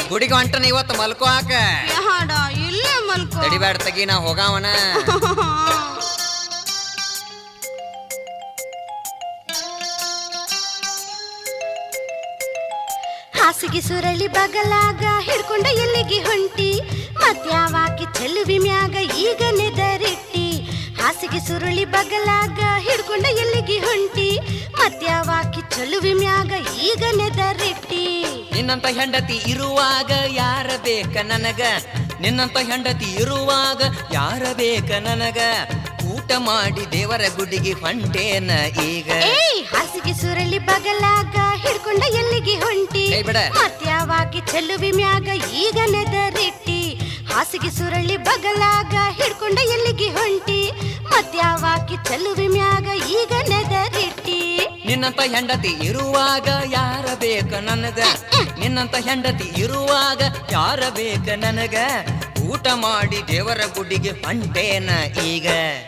ಗುಡಿಗೆ ಹೊಂಟನ ಇವತ್ತು ಮಲ್ಕೋ ಹಾಕ ಯಾಡ ಇಲ್ಲೇ ಮಲ್ಕೋ ತಡಿಬ್ಯಾಡ ತಗಿ ನಾ ಹೋಗಾವನ ಹಾಸಿಗೆ ಸುರಳಿ ಬಗಲಾಗ ಹಿಡ್ಕೊಂಡ ಎಲ್ಲಿಗೆ ಹೊಂಟಿ ಮತ್ಯಾವಾಕಿ ಚೆಲುವಿ ಮ್ಯಾಗ ಈಗ ನೆದರಿಟ್ಟಿ ಹಾಸಿಗೆ ಸುರುಳಿ ಬಗಲಾಗ ಹಿಡ್ಕೊಂಡ ಎಲ್ಲಿಗೆ ಹೊಂಟಿ ಮತ್ಯಾವಾಕಿ ಚೆಲುವಿ ಮ್ಯಾಗ ಈಗ ನೆದರಿಟ್ಟಿ ನಿನ್ನಂತ ಹೆಂಡತಿ ಇರುವಾಗ ಯಾರ ಬೇಕ ನನಗ ನಿನ್ನಂತ ಹೆಂಡತಿ ಇರುವಾಗ ಯಾರ ಬೇಕ ನನಗ ಊಟ ಮಾಡಿ ದೇವರ ಗುಡಿಗೆ ಹೊಂಟೇನ ಈಗ ಏಯ್ ಹಾಸಿಗೆ ಸುರಳಿ ಬಗಲಾಗ ಹಿಡ್ಕೊಂಡ ಎಲ್ಲಿಗೆ ಹೊಂಟಿ ಕೈ ಬಿಡ. ಮತ್ಯಾವಾಕಿ ಚೆಲುವಿ ಮ್ಯಾಗ ಈಗ ನೆದರಿಟ್ಟಿ ಹಾಸಿಗೆ ಸುರಳಿ ಬಗಲಾಗ ಹಿಡ್ಕೊಂಡ ಎಲ್ಲಿಗೆ ಹೊಂಟಿ ಮತ್ಯಾವಾಕಿ ಚೆಲುವಿ ಮ್ಯಾಗ ಈಗ ನೆದರಿಟ್ಟಿ ನಿನ್ನಂತ ಹೆಂಡತಿ ಇರುವಾಗ ಯಾರ ಬೇಕ ನನಗ ನಿನ್ನಂತ ಹೆಂಡತಿ ಇರುವಾಗ ಯಾರ ಬೇಕ ನನಗ ಊಟ ಮಾಡಿ ದೇವರ ಗುಡಿಗೆ ಹೊಂಟೇನ ಈಗ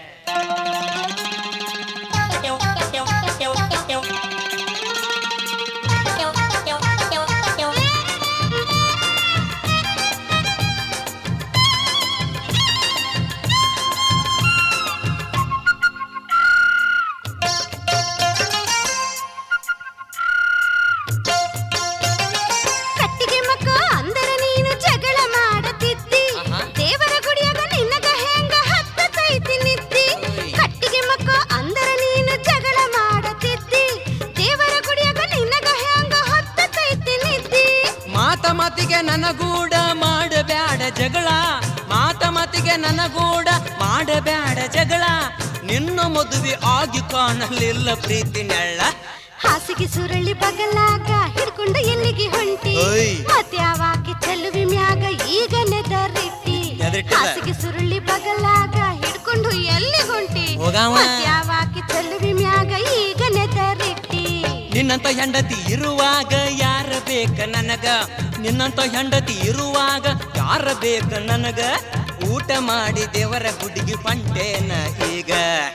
ಕಟ್ಟಿಗೆ ಮಕ್ಕ ಅಂದರ ನೀನು ಜಗಳ ಮಾಡತಿದ್ದಿ ಆಹಾ. ದೇವರ ಗುಡಿಯಾಗ ನಿನ್ನಗ ಹೆಂಗ ಹತ್ತತೈತಿ ನಿದ್ದಿ ಓಯ್. ಕಟ್ಟಿಗೆ ಮಕ್ಕ ಅಂದರ ನೀನು ಜಗಳ ಮಾಡತಿದ್ದಿ ದೇವರ ಗುಡಿಯಾಗ ನಿನ್ನಗ ಹೆಂಗ ಹತ್ತತೈತಿ ನಿದ್ದಿ ಮಾತ ಮಾತಿಗೆ ನನಗೂಡ ಮಾಡಬ್ಯಾಡ ಜಗಳ ಮಾತ ಮಾತಿಗೆ ನನಗೂಡ ಮಾಡಬ್ಯಾಡ ಜಗಳ ನಿನ್ನ ಮದುವೆ ಆಗಿ ಕಾಣಲಿಲ್ಲ ಪ್ರೀತಿ ನೆಳ್ಳ ಹಾಸಿಗೆ ಸುರಳಿ ಬಗಲಾಗ ಹಿಡ್ಕೊಂಡ ಎಲ್ಲಿಗೆ ಹೊಂಟಿ ಓಯ್. ಮತ್ಯಾವಾಕಿ ಚೆಲುವಿ ಮ್ಯಾಗ ಈಗ ನೆದರಿಟ್ಟಿ ಎದರಿಟ್ಟಿಲ್ಲ? ಹಾಸಿಗೆ ಸುರಳಿ ಬಗಲಾಗ ಹಿಡ್ಕೊಂಡು ಎಲ್ಲಿ ಹೊಂಟಿ ಹೋಗಾವ. ಮತ್ಯಾವಾಕಿ ಚೆಲುವಿ ಮ್ಯಾಗ ಈಗ ನೆದರಿಟ್ಟಿ ನಿನ್ನಂತ ಹೆಂಡತಿ ಇರುವಾಗ ಯಾರ ಬೇಕ ನನಗ ನಿನ್ನಂತ ಹೆಂಡತಿ ಇರುವಾಗ ಯಾರ ಬೇಕ ನನಗ ಊಟ ಮಾಡಿ ದೇವರ ಗುಡಿಗೆ ಹೊಂಟೇನ ಈಗ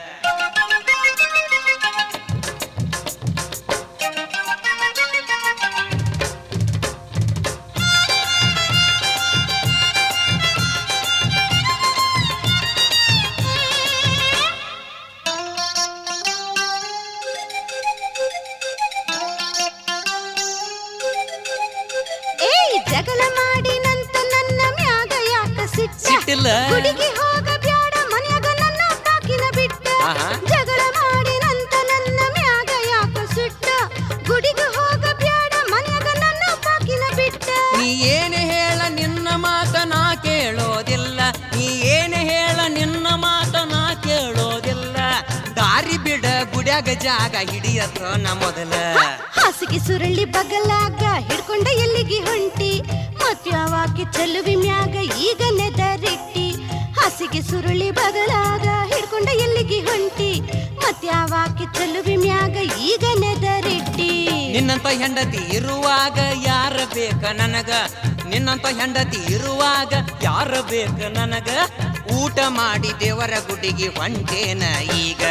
ಏಯ್ ಜಗಳ ಮಾಡಿನಂತ ನನ್ನ ಮ್ಯಾಗ ಯಾಕ ಸಿಟ್ಟ ಸಿಟ್ಟಿಲ್ಲ ಗುಡಿಗೆ ಹೋಗ ಬ್ಯಾಡ ಮನ್ಯಾಗ ನನ್ನ ಬಾಕಿನ ಬಿಟ್ಟ ಆಹಾ. ಜಗಳ ಮಾಡಿನಂತ ನನ್ನ ಮ್ಯಾಗ ಯಾಕ ಸಿಟ್ಟ ಗುಡಿಗೆ ಹೋಗ ಬ್ಯಾಡ ಮನ್ಯಾಗ ನನ್ನ ಬಾಕಿನ ಬಿಟ್ಟ ನೀ ಏನು ಹೇಳ ನಿನ್ನ ಮಾತ ನಾ ಕೇಳೋದಿಲ್ಲ ನೀ ಏನು ಹೇಳ ನಿನ್ನ ಮಾತ ನಾ ಕೇಳೋದಿಲ್ಲ ದಾರಿ ಬಿಡ ಗುಡ್ಯಾಗ ಜಾಗ ಹಿಡಿಯತ್ತ ನ ಮೊದಲ ಹಾಸಿಗೆ ಸುರಳಿ ಬಗಲಾಗ ಹಿಡ್ಕೊಂಡ ಎಲ್ಲಿಗೆ ಹೊಂಟಿ ಮತ್ಯಾವಾಕಿ ಚೆಲುವಿ ಮ್ಯಾಗ ಈಗ ನೆದರಿಟ್ಟಿ ಹಾಸಿಗೆ ಸುರುಳಿ ಬಗಲಾಗ ಹಿಡ್ಕೊಂಡ ಎಲ್ಲಿಗೆ ಹೊಂಟಿ ಮತ್ಯಾವಾಕಿ ಚೆಲುವಿ ಮ್ಯಾಗ ಈಗ ನೆದರಿಟ್ಟಿ ನಿನ್ನಂತ ಹೆಂಡತಿ ಇರುವಾಗ ಯಾರ ಬೇಕ ನನಗ ನಿನ್ನಂತ ಹೆಂಡತಿ ಇರುವಾಗ ಯಾರ ಬೇಕ ನನಗ ಊಟ ಮಾಡಿ ದೇವರ ಗುಡಿಗೆ ಹೊಂಟೇನ ಈಗ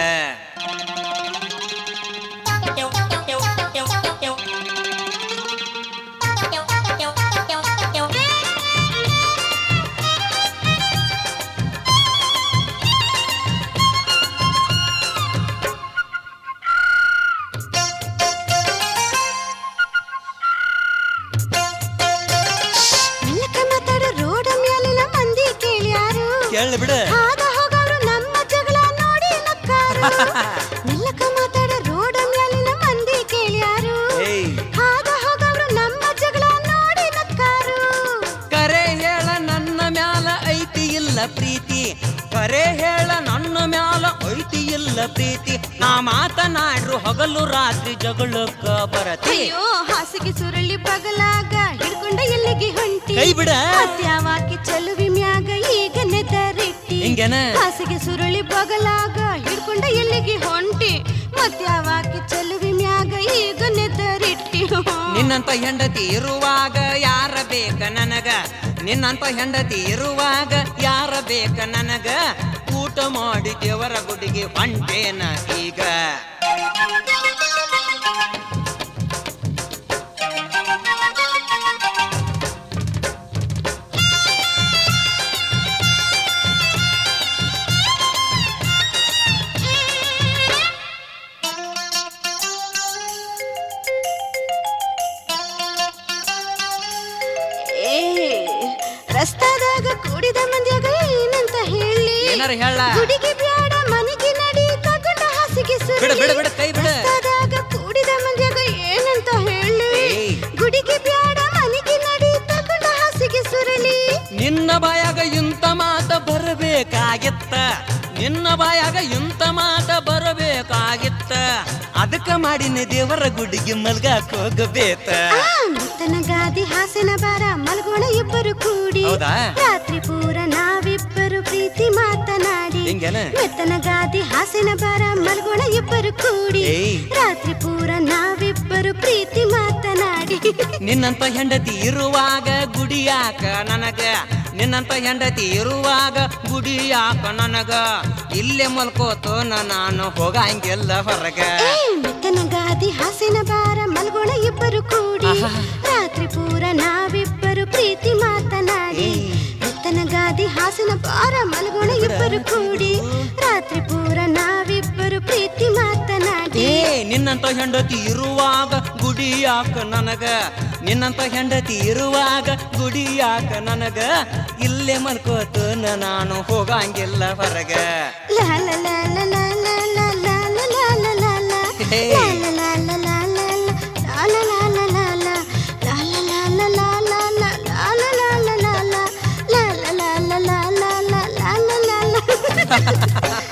ಮೆಲ್ಲಕ ಮಾತಾಡ ರೋಡ ಮ್ಯಾಲಿನ ಮಂದಿ ಕೇಳ್ಯಾರು ಕೇಳ ಬಿಡ ಹಾದ ಹೋಗವ್ರು ನಮ್ಮ ಜಗಳ ನೋಡಿ ನಕ್ಕಾರು ಮೆಲ್ಲಕ ಮಾತಾಡ ರೋಡ ಮ್ಯಾಲಿನ ಮಂದಿ ಕೇಳ್ಯಾರು ಏಯ್ ಹಾದ ಹೋಗವ್ರು ನಮ್ಮ ಜಗಳ ನೋಡಿ ನಕ್ಕಾರು ಕರೆ ಹೇಳ ನನ್ನ ಮ್ಯಾಲ ಐತಿ ಇಲ್ಲ ಪ್ರೀತಿ ಕರೆ ಹೇಳ ನನ್ನ ಮ್ಯಾಲ ಐತಿ ಇಲ್ಲ ಪ್ರೀತಿ ನಾ ಮಾತನಾಡ್ರು ಹಗಲು ರಾತ್ರಿ ಜಗಳಕ್ಕ ಬರತಿ ಅಯ್ಯೋ ಹಾಸಿಗೆ ಸುರಳಿ ಬಗಲಾಗ ಹಿಡ್ಕೊಂಡ ಎಲ್ಲಿಗೆ ಹೊಂಟಿ ಕೈ ಬಿಡ. ಮತ್ಯಾವಾಕಿ ಚೆಲುವಿ ಮ್ಯಾಗ ಈಗ ನೆದರಿಟ್ಟಿ ಹಿಂಗೇನ ಹಾಸಿಗೆ ಸುರಳಿ ಬಗಲಾಗ ಹಿಡ್ಕೊಂಡ ಎಲ್ಲಿಗೆ ಹೊಂಟಿ ಮತ್ಯಾವಾಕಿ ಚೆಲುವಿ ಮ್ಯಾಗ ಈಗ ನೆದರಿಟ್ಟಿ ನಿನ್ನಂತ ಹೆಂಡತಿ ಇರುವಾಗ ಯಾರ ಬೇಕ ನನಗ ನಿನ್ನಂತ ಹೆಂಡತಿ ಇರುವಾಗ ಯಾರ ಬೇಕ ನನಗ ಊಟ ಮಾಡಿ ದೇವರ ಗುಡಿಗೆ ಹೊಂಟೇನ ಈಗ ರಸ್ತಾದಾಗ ಕೂಡಿದ ಮಂದ್ಯಾಗ ಏನಂತ ಹೇಳಿ ಏನಾರ ಹೇಳ ಗುಡಿಗೆ ಬ್ಯಾಡ ಮನೆಗೆ ನಡಿ ತಗೊಂಡ ಹಾಸಿಗೆ ಸುರುಳಿ. ಬಿಡು, ಬಿಡು, ಬಿಡು, ಕೈ ಬಿಡು. ರಸ್ತಾದಾಗ ಕೂಡಿದ ಮಂದ್ಯಾಗ ಏನಂತ ಹೇಳಿ ಏಯ್. ಗುಡಿಗೆ ಬ್ಯಾಡ ಮನೆಗೆ ನಡಿ ತಗೊಂಡ ಹಾಸಿಗೆ ಸುರಳಿ ನಿನ್ನ ಬಾಯಾಗ ಇಂಥ ಮಾತ ಬರಬೇಕಾಗಿತ್ತ ನಿನ್ನ ಬಾಯಾಗ ಇಂಥ ಮಾತ ಬರಬೇಕಾಗಿತ್ತ ಅದಕ್ಕ ಮಾಡಿನ ದೇವರ ಗುಡಿಗೆ ಮಲ್ಗಾಕ್ ಹೋಗಬೇಕ ಆ, ಮುತ್ತನ ಗಾದಿ ಹಾಸನ ಬಾರ ಮಲ್ಗೋಣ ಇಬ್ಬರು ಕೂಡಿ ಹೌದಾ? ರಾತ್ರಿ ಪೂರ ನಾವಿಬ್ಬರು ಪ್ರೀತಿ ಮಾತನಾಡಿ ಹಿಂಗೇನ? ಮೆತ್ತನ ಗಾದಿ ಹಾಸನ ಬಾರ ಮಲ್ಗೋಣ ಇಬ್ಬರು ಕೂಡಿ ಏಯ್. ರಾತ್ರಿ ಪೂರ ನಾವಿಬ್ಬರು ಪ್ರೀತಿ ಮಾತನಾಡಿ ನಿನ್ನಂತ ಹೆಂಡತಿ ಇರುವಾಗ ಗುಡಿಯಾಕ ನನಗ ನಿನ್ನಂತ ಹೆಂಡತಿ ಇರುವಾಗ ಗುಡಿಯಾಕ ನನಗ ಇಲ್ಲೇ ಮಲ್ಕೋತು ನಾನು ಹೋಗಂಗಿಲ್ಲ ಹೊರಗ ಏ, ಮೆತ್ತನ ಗಾದಿ ಹಾಸನ ಬಾರ ಮಲ್ಗೋಣ ಇಬ್ಬರು ಕೂಡಿ ಆಹಾ. ರಾತ್ರಿ ಪೂರ ನಾವಿಬ್ಬರು ಪ್ರೀತಿ ಮಾತನಾಡಿ ಏಯ್. ಮೆತ್ತನ ಗಾದಿ ಹಾಸನ ಬಾರ ಮಲ್ಗೋಣ ಇಬ್ಬರು ಕೂಡಿ ರಾತ್ರಿ ಪೂರ ನಾವಿಬ್ಬರು ಪ್ರೀತಿ ಮಾತನಾಡಿ ಏ ನಿನ್ನಂತ ಹೆಂಡತಿ ಇರುವಾಗ ಗುಡಿಯಾಕ ನನಗ ನಿನ್ನಂತ ಹೆಂಡತಿ ಇರುವಾಗ ಗುಡಿಯಾಕ ನನಗ ಇಲ್ಲೇ ಮಲ್ಕೋತು ನಾನು ಹೋಗಂಗಿಲ್ಲ ಹೊರಗ ಲಾ ಲಾ ಲಾ ಲಾ ಲಾ ಲಾ ಲಾ ಲಾ ಲಾ ಲಾ ಲಾ ಲಾ ಲಾ. ಹೇ. ಲಾ ಲಾ ಲಾ ಲಾ ಲಾ ಲಾ ಲಾ ಲಾ ಲಾ ಲಾ ಲಾ ಲಾ. ಲಾ ಲಾ ಲಾ ಲಾ ಲಾ ಲಾ ಲಾ ಲಾ ಲಾ ಲಾ ಲಾ ಲಾ ಲಾ. ಲಾ ಲಾ ಲಾ ಲಾ ಲಾ ಲಾ ಲಾ ಲಾ ಲಾ ಲಾ ಲಾ.